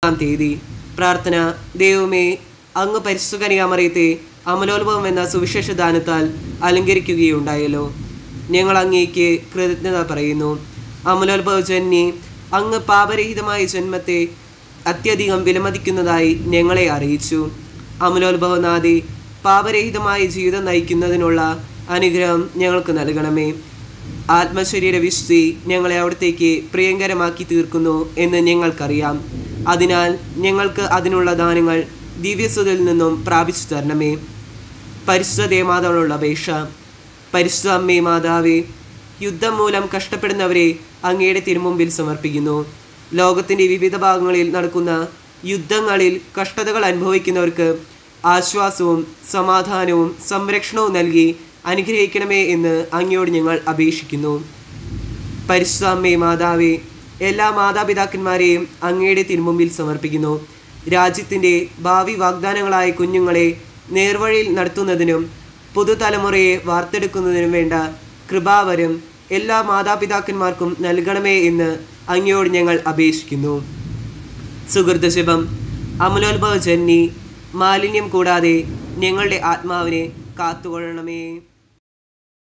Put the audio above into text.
ഒന്നാം തീയതി പ്രാർത്ഥന ദൈവമേ അങ്ങ് പരിശുദ്ധ കനികാമറിയത്തെ അമലോത്ഭവം എന്ന സുവിശേഷ ദാനത്താൽ അലങ്കരിക്കുകയുണ്ടായല്ലോ ഞങ്ങൾ അങ്ങേക്ക് കൃതജ്ഞത പറയുന്നു അമലോത്ഭവ ജന്യെ അങ്ങ് പാപരഹിതമായ ജന്മത്തെ അത്യധികം വിലമതിക്കുന്നതായി ഞങ്ങളെ അറിയിച്ചു അമലോത്ഭവനാദി പാപരഹിതമായ ജീവിതം നയിക്കുന്നതിനുള്ള അനുഗ്രഹം ഞങ്ങൾക്ക് നൽകണമേ ആത്മശരീര വിശുദ്ധി ഞങ്ങളെ അവിടത്തേക്ക് പ്രിയങ്കരമാക്കി തീർക്കുന്നു എന്ന് ഞങ്ങൾക്കറിയാം അതിനാൽ ഞങ്ങൾക്ക് അതിനുള്ള ദാനങ്ങൾ ദിവ്യസുതിൽ നിന്നും പ്രാപിച്ചു തരണമേ പരിശുദ്ധ ദേമാതാവിനുള്ള അപേക്ഷ പരിശുദ്ധ അമ്മേ മാതാവേ യുദ്ധം മൂലം കഷ്ടപ്പെടുന്നവരെ അങ്ങയുടെ തിരുമുമ്പിൽ സമർപ്പിക്കുന്നു ലോകത്തിൻ്റെ വിവിധ ഭാഗങ്ങളിൽ നടക്കുന്ന യുദ്ധങ്ങളിൽ കഷ്ടതകൾ അനുഭവിക്കുന്നവർക്ക് ആശ്വാസവും സമാധാനവും സംരക്ഷണവും നൽകി അനുഗ്രഹിക്കണമേ എന്ന് അങ്ങയോട് ഞങ്ങൾ അപേക്ഷിക്കുന്നു പരിശുദ്ധ അമ്മേ മാതാവേ എല്ലാ മാതാപിതാക്കന്മാരെയും അങ്ങയുടെ തിരുമുമ്പിൽ സമർപ്പിക്കുന്നു രാജ്യത്തിൻ്റെ ഭാവി വാഗ്ദാനങ്ങളായ കുഞ്ഞുങ്ങളെ നേർവഴിയിൽ നടത്തുന്നതിനും പുതുതലമുറയെ വാർത്തെടുക്കുന്നതിനും വേണ്ട കൃപാവരം എല്ലാ മാതാപിതാക്കന്മാർക്കും നൽകണമേ എന്ന് അങ്ങയോട് ഞങ്ങൾ അപേക്ഷിക്കുന്നു സുഹൃതശിവം അമലോത്ഭവ ജന്നി മാലിന്യം കൂടാതെ ഞങ്ങളുടെ ആത്മാവിനെ കാത്തുകൊള്ളണമേ